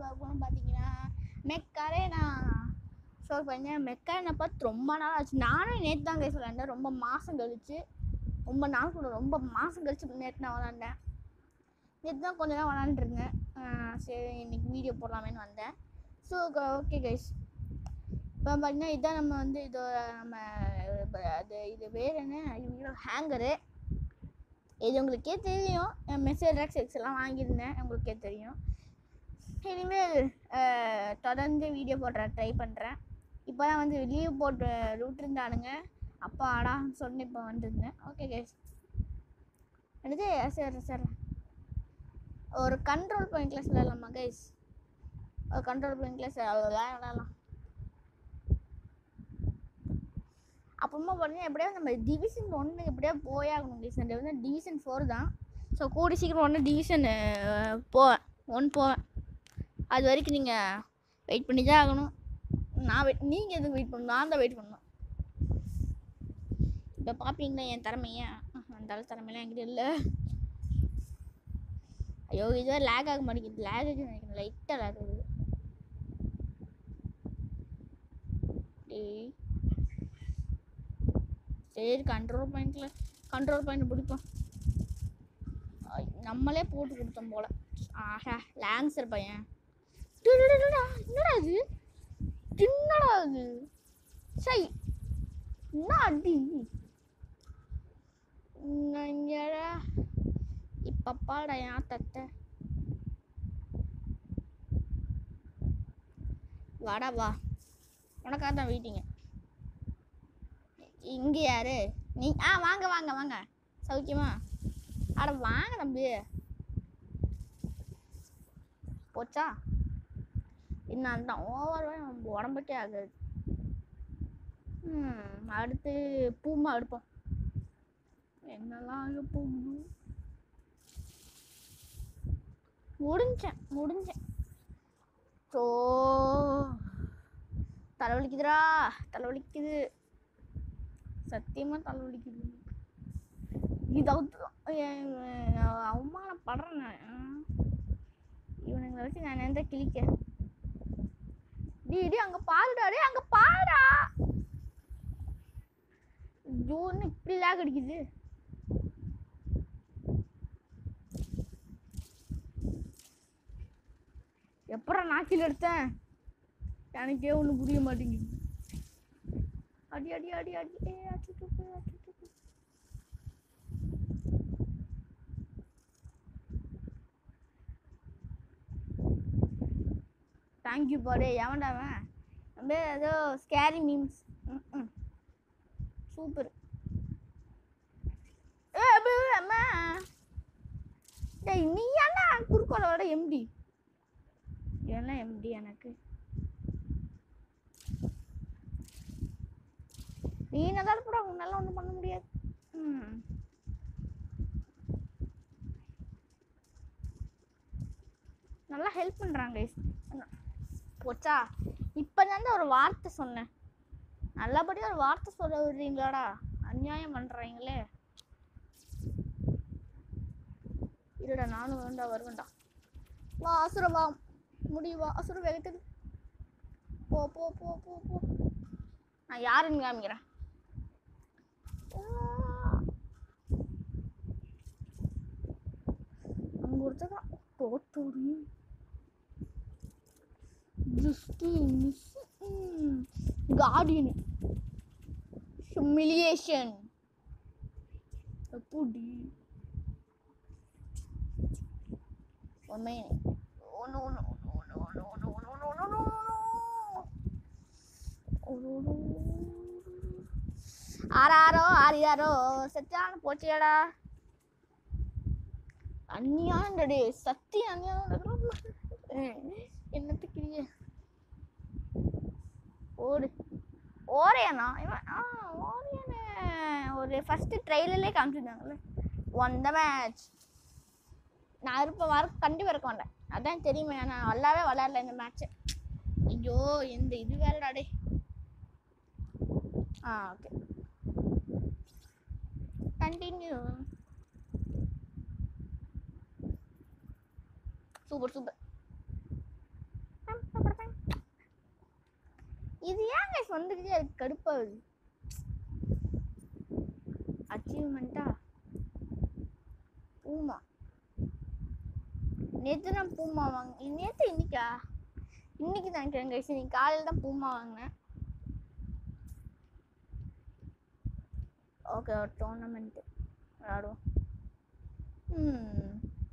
பார்க்கணும் பார்த்தீங்கன்னா மெக்காரேனா ஸோ பார்த்தீங்கன்னா மெக்காரனை பார்த்து ரொம்ப நாள் ஆச்சு நானும் நேற்று தான் கைஸ் விளாண்டேன் ரொம்ப மாதம் கழிச்சு ரொம்ப நாள் கூட ரொம்ப மாதம் கழிச்சு நேற்று நான் விளாண்டேன் நேற்று தான் கொஞ்ச நேரம் விளாண்டுருந்தேன் சரி இன்னைக்கு வீடியோ போடலாமேன்னு வந்தேன் ஸோ ஓகே கைஸ் இப்போ பார்த்தீங்கன்னா இதான் நம்ம வந்து இது நம்ம இப்ப அது இது வேறு என்ன ஹேங்கரு இது உங்களுக்கே தெரியும் மெசேஜ் ரெக்ஸ் எக்ஸ் எல்லாம் வாங்கியிருந்தேன் உங்களுக்கே தெரியும் இனிமேல் அஹ், தொடர்ந்து வீடியோ போடுற ட்ரை பண்ணுறேன் இப்போ தான் வந்து லீவ் போட்டு விட்டுருந்தானுங்க அப்பா ஆடா சொன்ன இப்போ வந்திருந்தேன் ஓகே கேஸ் என்னது சரி சரி ஒரு கண்ட்ரோல் பாயிண்ட்ல சொல்லலாமா கைஸ் ஒரு கண்ட்ரோல் பாயிண்ட்ல விளையாடலாம் அப்புறமா பார்த்தீங்கன்னா எப்படியோ நம்ம டிவிஷன் ஒன்று எப்படியோ போயாகணும் கைஸ் அந்த வந்து டிவிஷன் ஃபோர் தான் ஸோ கூடி சீக்கிரம் ஒன்று டிவிஷன் போவேன் ஒன் போவேன் அது வரைக்கும் நீங்கள் வெயிட் பண்ணி தான் ஆகணும் நான் வெயிட் நீங்கள் எதுக்கு வெயிட் பண்ணணும் நான் தான் வெயிட் பண்ணணும் இப்போ பார்ப்பீங்களா என் திறமைய அந்த அளவு திறமையெல்லாம் என்கிட்ட இல்லை ஐயோ இதுவே லேக் ஆக மாட்டேங்குது லேக் ஆகுது நினைக்கிறேன் லைட்டாக லேக் ஆகுது டேய் சரி கண்ட்ரோல் பாயிண்ட்ல கண்ட்ரோல் பாயிண்ட் பிடிப்போம் ஐ, நம்மளே போட்டு கொடுத்தோம் போல ஆஹா லான்சர் பையன் டேய், டேய், டேய், டேய், என்னடா இது என்னடா இது சை என்ன அடி நஞ்சடா இப்ப பாடா என் தத்தை வாடா வா உனக்காக தான் வெயிட்டிங்க இங்கே யாரு நீ ஆ வாங்க வாங்க வாங்க சௌக்கியமா அட வாங்க தம்பி போச்சா இன்னும் தான் ஓவர் உடம்புக்கே ஆகுது ம் அடுத்து பூமா எடுப்போம் என்னெல்லாம் ஆக போகுது முடிஞ்சேன் முடிஞ்சேன் ஸோ தலைவலிக்குதுடா தலைவலிக்குது சத்தியமாக தலைவலிக்குது இதாவது அவமானப்படுறேன் நான் இவனுங்களை வச்சு நான் எந்த கிளிக்க டி டி அங்கே பாருடா டே அங்கே பாருடா ஜோன்னு இப்படி லாக் அடிக்குது எப்பறம் நாக்கில் எடுத்தேன் எனக்கே ஒன்றும் புரிய மாட்டேங்குது அடி அடி அடி அடி ஏ அச்சுட்டு போய் அச்சுட்டு போய் தேங்க்யூ பாடே எவன்டா அவன் அப்படியே ஏதோ ஸ்கேரி மீம்ஸ் ம் சூப்பர் ஏ அப்படியே அம்மா டேய் நீ என்ன குறுக்கோளோட எம்டி இவன்லாம் எம்டி எனக்கு நீ நல்லா இருப்படா உன்னால ஒன்றும் பண்ண முடியாது ம் நல்லா ஹெல்ப் பண்ணுறாங்க போச்சா இப்போ தான் ஒரு வார்த்தை சொன்னேன் நல்லபடியாக ஒரு வார்த்தை சொல்ல விடுறீங்களாடா அநியாயம் பண்ணுறாங்களே இருடா நானும் வேண்டா வருவேன்டா வா அசுர வா முடிவு வா அசுர வேகத்துக்கு போ போ போ போ போ நான் யாருன்னு காமிக்கிறேன் அங்க ஒருத்தர் தோத்தோடி ஜஸ்டி மிஸ் கார்டியன் ஹியூமிலியேஷன் எப்படி உண்மை oh no no no no no no no no no no no ஆறாரோ ஆறியாரோ செத்தான போச்சியாடா அந்நியாண்டடி சத்தி அந்நியாண்ட என்னத்துக்கு இல்லையே ஓடு ஓரையானா இவன் ஆ ஓரையானே ஒரு ஃபஸ்ட்டு ட்ரெயிலர்லேயே காமிச்சிருந்தாங்கல்ல ஒன் த மேட்ச் நான் இருப்ப வர கண்டிப்பாக இருக்க மாட்டேன் அதான் தெரியுமே நான் நல்லாவே விளையாடல இந்த மேட்ச்சு ஐயோ இந்த இது வேறடா டே ஆ ஓகே கண்டினியூ சூப்பர் சூப்பர் இது ஏன் கைஸ் வந்துக்கிட்டே இருக்கு கடுப்பாகுது அச்சீவ்மெண்ட்டா பூமா நேற்று நான் பூமா வாங்க நேற்று இன்னைக்கா இன்னைக்கு தான் நினைக்கிறேன் கைஸ் இன்னைக்கு காலையில் தான் பூமா வாங்கினேன் ஓகே ஒரு டோர்னமெண்ட்டு விளாடுவோம் ம்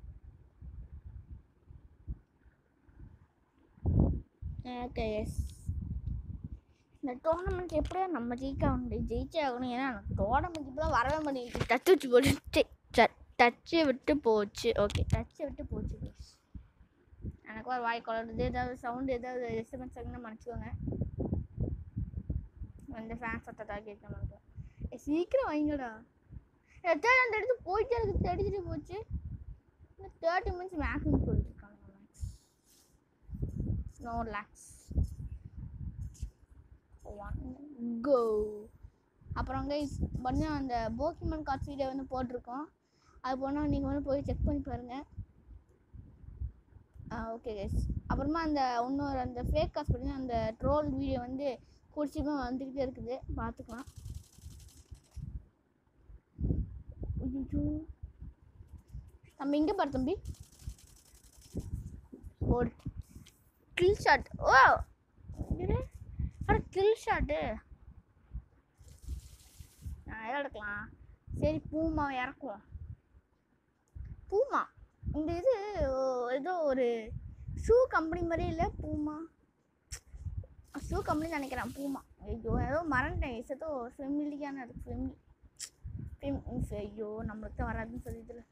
ஓகே எஸ் இந்த டோர்னமெண்ட் எப்படியா நம்ம ஜெயிக்க ஆகணும் ஜெயிச்சே ஆகணும் ஏன்னா எனக்கு டோர்னமெண்ட் இப்போலாம் வரவே மாட்டேங்குது டச் வச்சு போச்சு டச்சு விட்டு போச்சு ஓகே டச்சு விட்டு போச்சு guys. எனக்கு ஒரு வாய் குளருது ஏதாவது சவுண்டு ஏதாவது டிஸ்டர்பன்ஸ் ஆகுதுன்னு மன்னிச்சுக்கோங்க அந்த ஃபேன் சத்தத்தை கேட்க மாட்டேன் ஏ சீக்கிரம் வைங்கடா எத்தனை அந்த இடத்து போயிட்டே இருக்கு தெரிஞ்சுட்டு போச்சு இன்னும் தேர்ட்டி மினிட்ஸ் மேக்ஸிமம் சொல்லிட்டுருக்காங்க max no relax one go அப்புறம் கைஸ் பண்ண அந்த போக்கிமன் கார்ட்ஸ் வீடியோ வந்து போட்டிருக்கோம் அது போனால் நீங்கள் வந்து போய் செக் பண்ணி பாருங்கள் ஓகே கைஸ் அப்புறமா அந்த இன்னொரு அந்த ஃபேக் காசு பார்த்தீங்கன்னா அந்த ட்ரோல் வீடியோ வந்து குடிச்சுமே வந்துக்கிட்டே இருக்குது பார்த்துக்கலாம் ஐயோ நம்ம இங்கே பாரு தம்பி ஓடு கில் ஷாட் ஓ இரு அட கில் ஷாட்டு நான் எதை எடுக்கலாம் சரி பூமா இறக்குவோம் பூமா இந்த இது ஓ, ஏதோ ஒரு ஷூ கம்பெனி மாதிரி இல்லை பூமா ஷூ கம்பெனி நினைக்கிறேன் பூமா ஐயோ ஏதோ மறந்துட்டேன் ஏதோ ஃபெமிலியான இருக்கு ஃபெமிலி ஐயோ நம்மளுக்கு தான் வராதுன்னு சொல்லிட்டு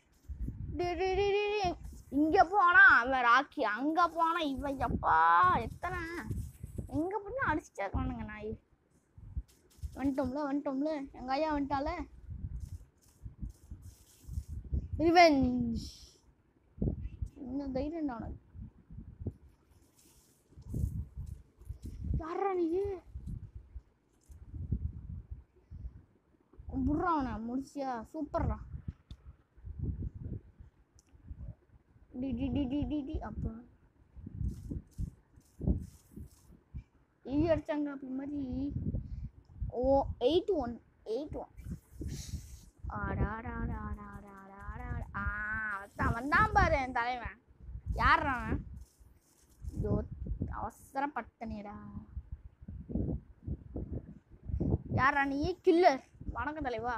இங்கே போனா அவன் ராக்கி அங்கே போனா இவன் எப்பா எத்தனை எங்கே போனா அடிச்சுட்டே இருக்கானுங்க நாய் வந்துட்டோம்ல வந்துட்டோம்ல எங்கள் ஐயா வந்துட்டால ரிவெஞ்ச் இன்னும் தைரியம்டா உனக்கு யாரா நீ புட்றா அவனை முடிச்சியா சூப்பர்ரா டி டி டி டி டி டி அப்பா இது அடிச்சாங்க அப்படி மாதிரி ஓ எயிட் ஒன் எயிட் ஒன் ஆ அவன் வந்தான் பாரு என் தலைவன் யார் அவன் ஐயோ அவசரப்பட்டனேடா யாரா நீ கில்லர் வணக்கம் தலைவா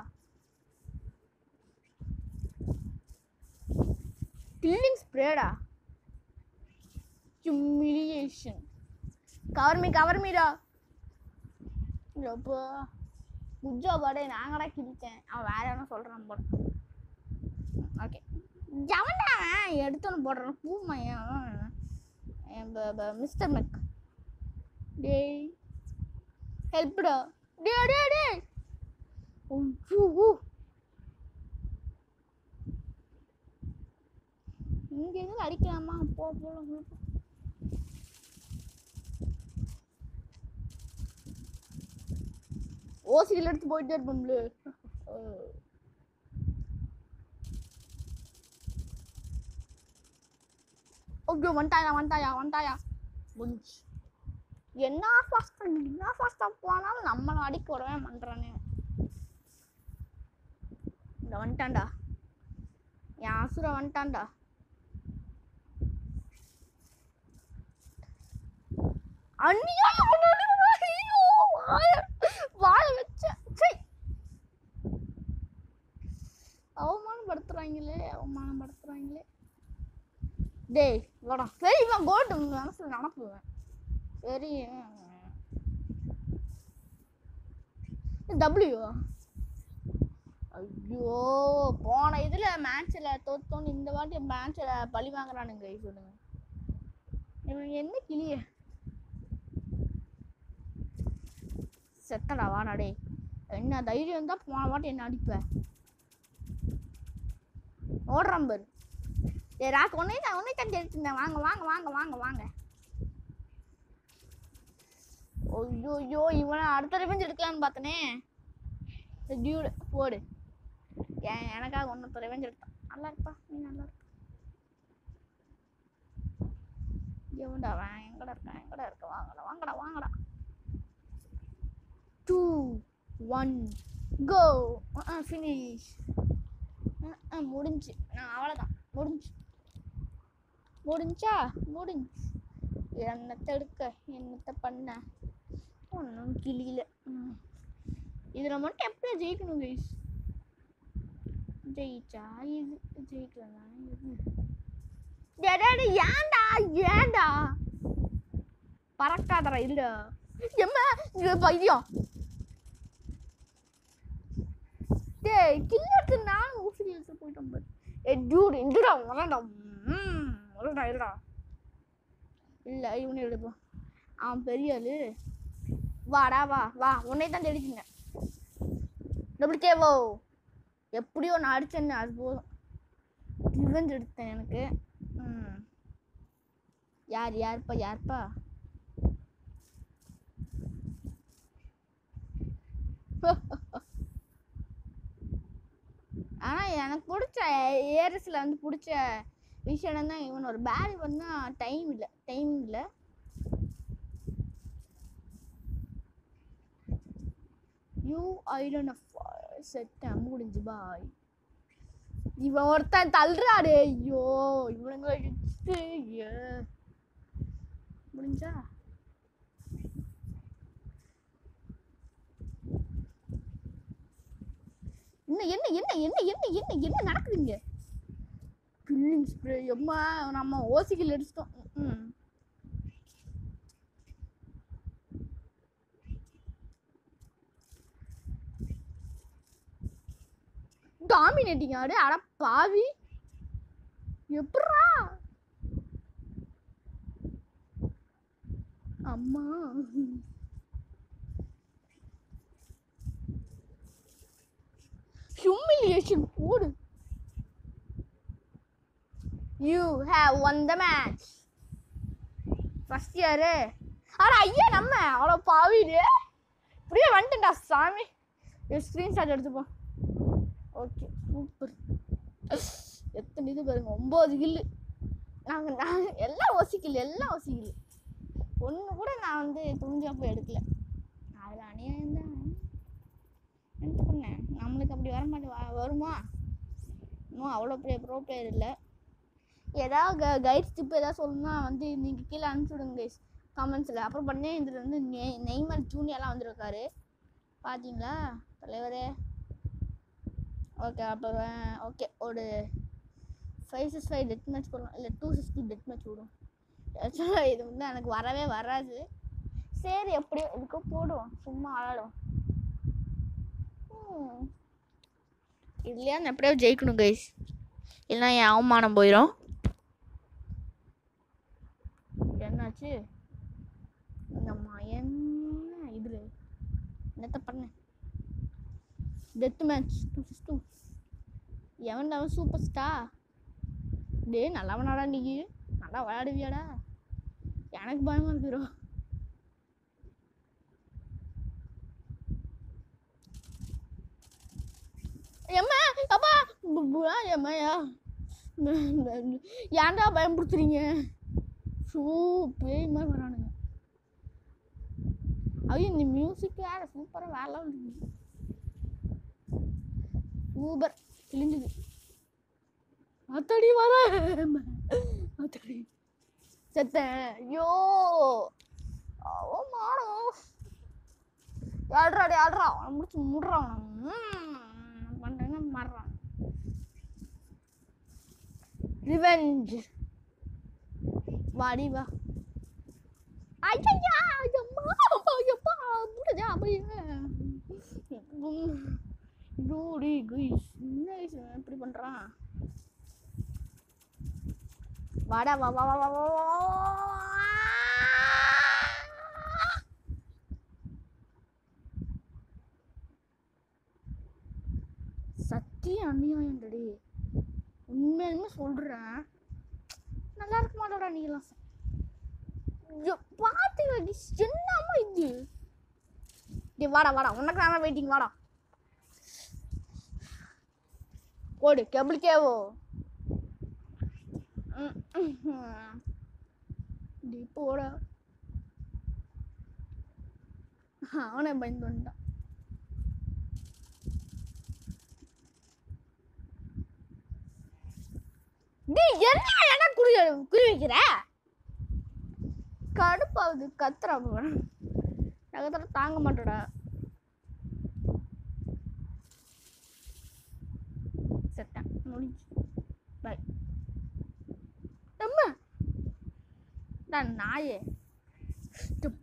கில்லிங் ஸ்ப்ரேடா ஹியூமிலியேஷன் கவர் மீ கவர் மீடா அப்போ குஜா பாடே நாங்கடா கிழிச்சேன் அவன் வேற என்ன சொல்கிறான் போட ஓகே ஜவன்டா அவன் எடுத்தோன்னு போடுறான் பூமையன் மிஸ்டர் மெக் டேய் ஹெல்ப்டா டே டே டே ஐயோ இங்க எங்க அடிக்கலாமா போ போலாம் போ, போ. ஓசிகள் எடுத்து போயிட்டே இருப்போம்ல ஓகே வந்துட்டாயா வந்துட்டாயா வந்துட்டாயா முடிஞ்சு என்ன ஃபாஸ்ட்டாக என்ன ஃபாஸ்ட்டாக போனாலும் நம்மளை அடிக்க விடவே பண்ணுறானே இந்த வந்துட்டான்டா என் அசுர வந்துட்டான்டா அந்நியாயம் பண்ணானே. ஐயோ, வாய- வாய வச்ச சை. அவமானப்படுத்துறாங்களே அவமானப்படுத்துறாங்களே டேய் வாடா சரி இவன் கோட்டு மனசுல நினப்புவேன் சரி டபிள்யூ ஐயோ போன இதுல மேட்ச்ல தோத்தோன்னு இந்த வாட்டி மேட்ச்ல பழி வாங்குறானுங்க சொல்லுங்க இவன் என்ன கிளிய செத்தடா வாடா டேய் என்ன தைரியம் தான் போன வாட்டி என்ன அடிப்ப ஓடுறான் பாரு ஏ ராக் உன்னை தான் உன்னை தான் தெரிச்சுருந்தேன் வாங்க வாங்க வாங்க வாங்க வாங்க ஐயோ ஐயோ இவனை அடுத்த ரிவெஞ்ச் எடுக்கலான்னு பார்த்தனே டியூடு போடு ஏன் எனக்காக ஒன்று ரிவெஞ்ச் எடுத்தான் நல்லா இருப்பா நீ நல்லா இருப்பா எவன்டா அவன் எங்கடா இருக்கான் எங்கடா இருக்க வாங்கடா வாங்கடா வாங்கடா டூ ஒன் கோ ஃபினிஷ் முடிஞ்சு நான் அவ்வளோதான் முடிஞ்சு முடிஞ்சா முடிஞ்சு என்னத்தை எடுக்க என்னத்தை பண்ண ஒன்றும் கிளியில ம். இதில் மட்டும் எப்படியா ஜெயிக்கணும் கைஸ் ஜெயிச்சா இது ஜெயிக்கலாம் இது டேய், டேய், டேய், ஏன்டா ஏன்டா பறக்காதடா இல்ல எம்மா இது பைத்தியம் டேய் கில்லட்டு நான் ஊசி எடுத்து போயிட்டோம் பாரு ஏ டூட் இந்துடா வரடா ம் வரடா இல்லடா இல்ல இவனை எடுப்போம் அவன் பெரிய ஆளு வாடா வா வா உன்னை தான் தேடிச்சிங்க டபுள் கேவோ எப்படியோ நான் அடிச்சேன்னு அது போதும் ரிவெஞ்ச் எடுத்தேன் எனக்கு ம் யார் யாருப்பா யாருப்பா ஆனால் எனக்கு பிடிச்ச ஏரஸில் வந்து பிடிச்ச விஷயம் என்னன்னா இவன் ஒரு பேரி வந்து டைம் இல்லை டைம் இல்லை யூ ஐடன் செத்தேன் முடிஞ்சு பாய் இவன் ஒருத்தன் தள்ளுறாடு ஐயோ இவனுங்க இடிச்சு, ஐயோ. முடிஞ்சா என்ன என்ன என்ன என்ன என்ன என்ன என்ன நடக்குதுங்க கில்லிங் ஸ்ப்ரே எம்மா நம்ம ஓசிகள் அடிச்சிட்டோம் ம் டாமினேட்டிங் ஆடு அட பாவி எப்பட்றா அம்மா ஹியூமிலியேஷன் போடு you have won the match first year அட ஐயா நம்ம அவ்வளோ பாவிடு இப்படியே வந்துட்டேன்டா சாமி ஸ்க்ரீன்ஷாட் எடுத்துப்போம் ஓகே சூப்பர் எத்தனை இது பாருங்க ஒம்பது கில்லு நாங்கள் நான் எல்லாம் ஒசிக்கல் எல்லாம் ஒசிக்கல் ஒன்று கூட நான் வந்து துணிஞ்சா போய் எடுக்கல அதில் அநியாயம் தான் என்ன பண்ணேன் நம்மளுக்கு அப்படி வர மாட்டே வருமா இன்னும் அவ்வளோ பெரிய ப்ரோ பிளேயர் இல்லை ஏதாவது கைட்ஸ் டிப் ஏதாவது சொல்லணும்னா வந்து நீங்கள் கீழே அனுப்பிச்சி விடுங்க கைஸ் கமெண்ட்ஸில் அப்புறம் பண்ணே இதில் வந்து நெய் நெய்மர் ஜூனியர்லாம் வந்திருக்காரு பார்த்தீங்களா தலைவரே ஓகே அப்போ ஓகே ஒரு five six five death match போடலாம் இல்லை two six two death match விடும் ஆக்சுவலாக இது வந்து எனக்கு வரவே வராது சரி எப்படியோ இதுக்கு போடுவோம் சும்மா ஆளாடும் இதுலையா நான் எப்படியோ ஜெயிக்கணும் கைஸ் இல்லைன்னா என் அவமானம் போயிடும் என்னாச்சு நம்ம என்ன இதில் என்னத்த பண்ணேன் death match two six two எவன் அவன் சூப்பர் ஸ்டார் டேய் நல்லவனாடா நீ நல்லா விளையாடுவியாடா எனக்கு பயமா இருக்குறோ எம்மா அப்பா பு- பு- ஆ, எம்மாயா ஏன்டா பயன்படுத்துறீங்க ஷூ பேய் மாதிரி வரானுங்க ஐயோ இந்த மியூசிக் வேற சூப்பராக வேலை சூப்பர் கிழிஞ்சுது அத்தடி வர அத்தடி செத்தேன் ஐயோ அவமானம் ஆடுறாடி ஆடுறா அவனை முடிச்சு முடுறான் பண்ணுறேங்க மாறுறான் ரிவெஞ்ச் வாடி வா ஐயா ஐயம்மா ஐயப்பா முடிஞ்சா பையன் டூடி குயிஸ் என்ன guys இவன் இப்படி பண்ணுறான் வாடா வா வா வா வா வா வா, வா. சத்திய அநியாயம்டடி உண்மையுமே சொல்கிறேன் நல்லா இருக்க மாட்டோடா நீங்களாம் பார்த்தீங்களா என்னம்மா இது டேய் வாடா வாடா உனக்கு நான் வெயிட்டிங் வாடா போடு கேபிள் கேவோ டேய் போடா அவனே பயந்து வந்துட்டான் டேய் என்ன என்ன குறி குறி வைக்கிற கடுப்பாகுது கத்துறான் நகத்துல தாங்க மாட்டோடா செத்தேன் முடிஞ்சு பாய் அம்மா நான் நாயே துப்.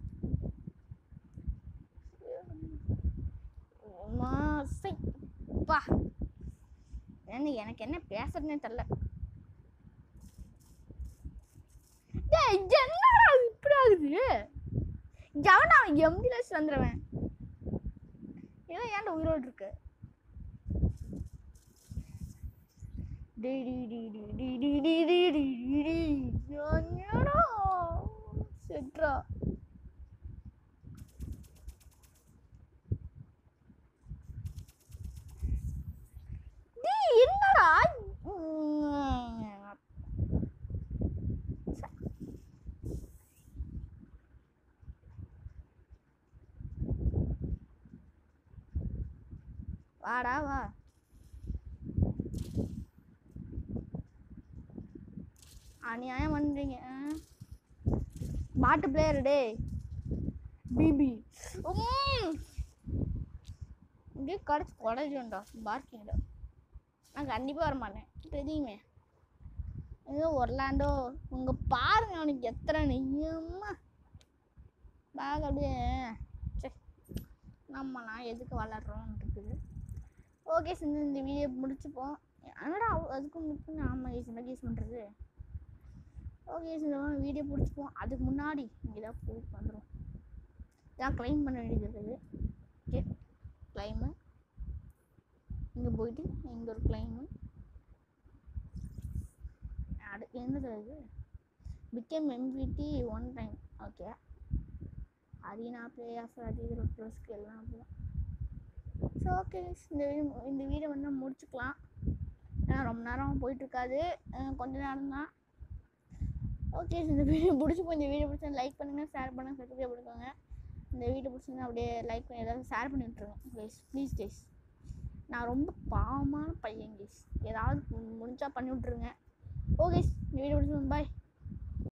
அம்மா, சை. பா என்ன எனக்கு என்ன பேசுறதுனே தெரியல டேய், என்னடா இப்படி ஆகுது ஜவனா எம்டில வந்துடுவேன் இவன் ஏன்டா உயிரோடு இருக்கு டேய் டேய் டேய் டேய் டேய் டேய் டேய் டேய் டேய் டேய். என்னடா செட்ரா டேய் என்னடா உம். ச. வாடா வா அநியாயம் பண்றீங்க ஆ? பாட்டு பிளேயர் டே பிபி இங்கே கடைச்சி குடஞ்சுண்டா பார்க்கிங்கடா நான் கண்டிப்பாக வரமாட்டேன் தெரியுமே ஏதோ ஒர்லாண்டோ உங்க பாருங்க அவனுக்கு எத்தனை நெய்யம்மா பேக் அப்படியே ச்சே நம்மலாம் எதுக்கு வளர்றோம் இருக்குது ஓகே சிந்து இந்த வீடியோ முடிச்சுப்போம் என்னடா அவ- அதுக்கு முன்னாடி ஆமாம் கேஸ் என்ன கேஸ் பண்ணுறது ஓகே இந்த வீடியோ பிடிச்சிப்போம் அதுக்கு முன்னாடி இங்கே தான் போய் வந்துடும் இதான் க்ளைம் பண்ண வேண்டியது இருக்குது ஓகே க்ளைமு இங்கே போயிட்டு இங்கே ஒரு க்ளைமு அடு என்னது அது பிகேம் எம்பிடி one time okay arena play offer அது இது ப்ளஸ்க்கு எல்லாம் அப்படிதான் ஸோ ஓகே இந்த வீடியோ இந்த வீடியோ வந்து நம்ம முடிச்சுக்கலாம் ஏன்னா ரொம்ப நேரம் போயிட்டு இருக்காது அஹ் கொஞ்ச நேரம் தான் ஓகே இந்த வீடியோ பிடிச்சி இந்த வீடியோ பிடிச்சா லைக் பண்ணுங்கள் ஷேர் பண்ணுங்கள் சப்ஸ்கிரைப் பண்ணிக்கோங்க இந்த வீடியோ பிடிச்சிருந்தா அப்படியே லைக் பண்ணி ஏதாவது ஷேர் பண்ணி விட்ருங்க ப்ளீஸ் ப்ளீஸ் கைஸ் நான் ரொம்ப பாவமான பையன் கைஸ் ஏதாவது முடிஞ்சா பண்ணி விட்ருங்க ஓகே இந்த வீடியோ பிடிச்சி பாய்